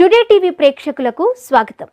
Today TV ప్రేక్షకులకు స్వాగతం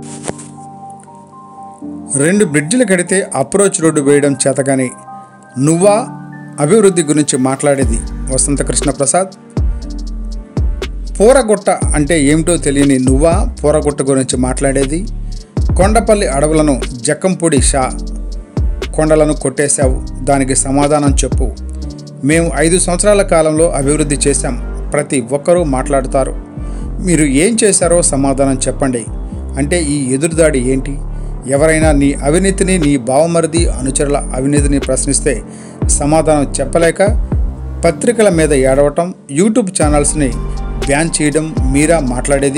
రెండు బ్రిడ్జిలు కడితే అప్రోచ్ రోడ్డు వేయడం చేతగాని నువ్వా అభివృద్ధి గురించి మాట్లాడేది వసంత కృష్ణ ప్రసాద్ పూరగుట్ట అంటే ఏమిటో తెలియని నువ్వా పూరగుట్ట గురించి మాట్లాడేది కొండపల్లి అడవులను జక్కంపూడి షా కొండలను కొట్టేశావు దానికి సమాధానం చెప్పు మేము ఐదు సంవత్సరాల కాలంలో అభివృద్ధి చేశాం ప్రతి ఒక్కరూ మాట్లాడుతారు మీరు ఏం చేశారో సమాధానం చెప్పండి అంటే ఈ ఎదురుదాడి ఏంటి ఎవరైనా నీ అవినీతిని నీ బావమరిది అనుచరుల అవినీతిని ప్రశ్నిస్తే సమాధానం చెప్పలేక పత్రికల మీద ఏడవటం యూట్యూబ్ ఛానల్స్ని బ్యాన్ చేయడం మీరా మాట్లాడేది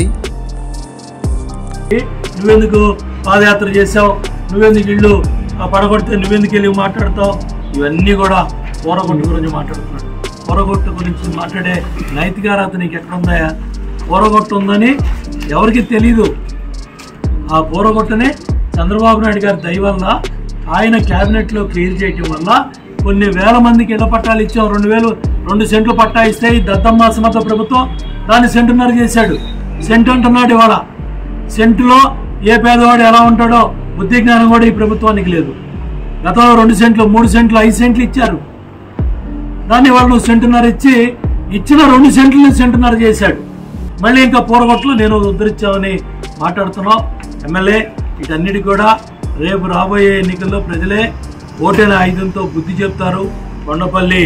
నువ్వెందుకు పాదయాత్ర చేసావు నువ్వెందుకు ఇల్లు ఆ పడగొడితే నువ్వెందుకు వెళ్ళి మాట్లాడతావు ఇవన్నీ కూడా పూరగొట్టు గురించి మాట్లాడుతున్నాడు పూరగొట్టు గురించి మాట్లాడే నైతిక అర్హత నీకు ఎక్కడ ఉందాయా పూరగొట్టు ఉందని ఎవరికి తెలీదు ఆ పూరగొట్టనే చంద్రబాబు నాయుడు గారి దయ వల్ల ఆయన క్యాబినెట్లో క్లియర్ చేయటం వల్ల కొన్ని వేల మందికి ఇళ్ల పట్టాలు ఇచ్చాం రెండు వేలు రెండు సెంట్లు పట్టా ఇస్తే ఈ దద్దమ్మ సమర్థ ప్రభుత్వం దాన్ని సెంటున్నర చేశాడు సెంటు అంటున్నాడు ఇవాళ సెంటులో ఏ పేదవాడు ఎలా ఉంటాడో బుద్ధి జ్ఞానం కూడా ఈ ప్రభుత్వానికి లేదు గతంలో రెండు సెంట్లు మూడు సెంట్లు ఐదు సెంట్లు ఇచ్చారు దాన్ని వాళ్ళు సెంటున్నర ఇచ్చి ఇచ్చిన రెండు సెంట్లని సెంటున్నర చేశాడు మళ్ళీ ఇంకా పూరగొట్లు నేను ఉద్ధరించామని మాట్లాడుతున్నాం ఎమ్మెల్యే వీటన్నిటి కూడా రేపు రాబోయే ఎన్నికల్లో ప్రజలే ఓటైన ఆయుధంతో బుద్ధి చెప్తారు కొండపల్లి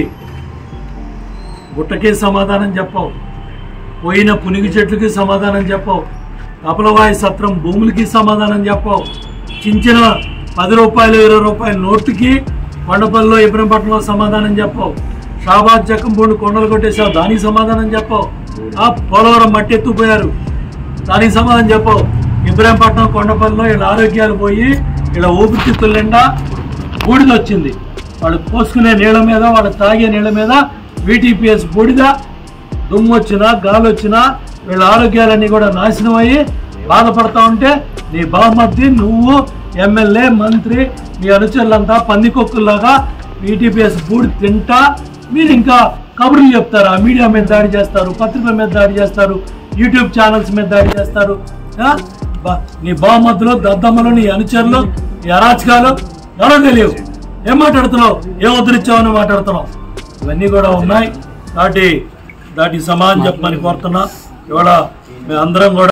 గుట్టకే సమాధానం చెప్పవు పోయిన పునిగి చెట్లకి సమాధానం చెప్పవు కపలవాయి సత్రం భూములకి సమాధానం చెప్పవు చించిన పది రూపాయలు ఇరవై రూపాయల నోటుకి కొండపల్లిలో ఇబ్రహంపట్నంలో సమాధానం చెప్పవు షాబాద్ జక్కంపూడి కొండలు కొట్టేసావు దానికి సమాధానం చెప్పవు ఆ పోలవరం మట్టి ఎత్తుపోయారు దానికి సమాధానం చెప్పవు ఇబ్రాహీంపట్నం కొండపల్లిలో వీళ్ళ ఆరోగ్యాలు పోయి వీళ్ళ ఊపిరితిత్తుల నిండా బూడిద వచ్చింది వాళ్ళు పోసుకునే నీళ్ళ మీద వాళ్ళు తాగే నీళ్ళ మీద వీటీపీఎస్ బూడిద దుమ్ము వచ్చినా గాలి వచ్చినా వీళ్ళ ఆరోగ్యాలన్నీ కూడా నాశనం అయ్యి బాధపడతా ఉంటే నీ బామర్ది నువ్వు ఎమ్మెల్యే మంత్రి మీ అనుచరులంతా పందికొక్కుల్లాగా వీటీపీఎస్ బూడి తింటా మీరు ఇంకా కబుర్లు చెప్తారు ఆ మీడియా మీద దాడి చేస్తారు పత్రికల మీద దాడి చేస్తారు యూట్యూబ్ ఛానల్స్ మీద దాడి చేస్తారు ఆ? బా- నీ బామద్దులు దద్దమ్మలు నీ అనుచరులు నీ అరాచకాలు ఎవరో తెలియవు ఏం మాట్లాడుతున్నావు ఏం ఉద్ధరించావని మాట్లాడుతున్నావు ఇవన్నీ కూడా ఉన్నాయి కాబట్టి దాటి సమాధానం చెప్పమని కోరుతున్నా ఇవాళ మేమందరం కూడా